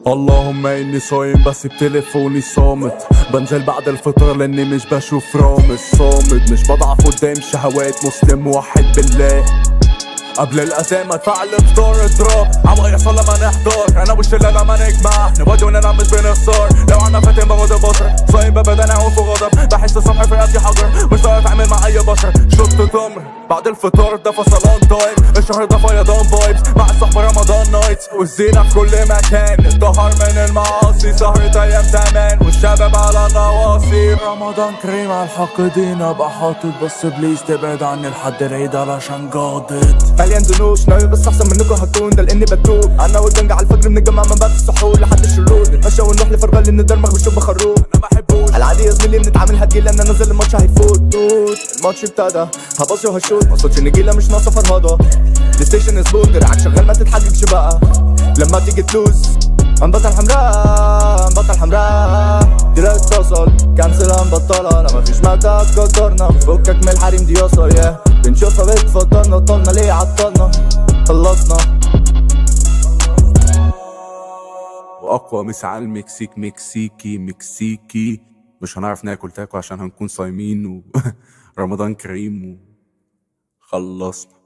اللهم اني صايم بس بتليفوني صامت بنزل بعد الفطر لاني مش بشوف رامز صامد مش بضعف قدام شهوات مسلم موحد بالله قبل الاذان ما ادفع الفطار اضراب عم يحصل لما نحضر انا والشله لما نجمع نودي ونلعب مش بنخسر لو عنا فاتن بغض البصر صايم ببدا انا في غضب بحس الصبح في رقبتي حجر مش طايق اتعامل مع اي بشر شربت تمر بعد الفطار ده فصلان تايم الشهر ده فيضان فايبس مع الصحبه رمضان نايتس والزينه في كل مكان الطهر من المعاصي سهرة ايام زمان والشباب على النواصي رمضان كريم على الحاقدين ابقى حاطط بس بليز تبعد عني لحد العيد علشان جاضد مليان ذنوب ناوي بس احسن منكم هكون ده لاني بتوب انا والجنج على الفجر بنتجمع من بعد السحور لحد الشروق نتمشى ونروح لفرغه اللي ندرمغ بشوب خروب انا ما بحبوش العادي يا زميلي بنتعامل هتجيل انا نازل الماتش هيفوت توت الماتش ابتدى هبصي وهشوت ما صوتش نجيله مش ناقصه فرهضه بلاي ستيشن اسبوع دراعك شغال ما تتحججش بقى لما تيجي تلوز هنبطل حمراء هنبطل حمراء دلوقتي اتصل كنسل هنبطلها انا مفيش مادة تقدرنا فكك من الحريم دي يسر يا بنشوفها بتفضلنا طولنا ليه عطلنا خلصنا واقوى مسا على المكسيك مكسيكي مكسيكي مش هنعرف ناكل تاكو عشان هنكون صايمين و... رمضان كريم و... خلصنا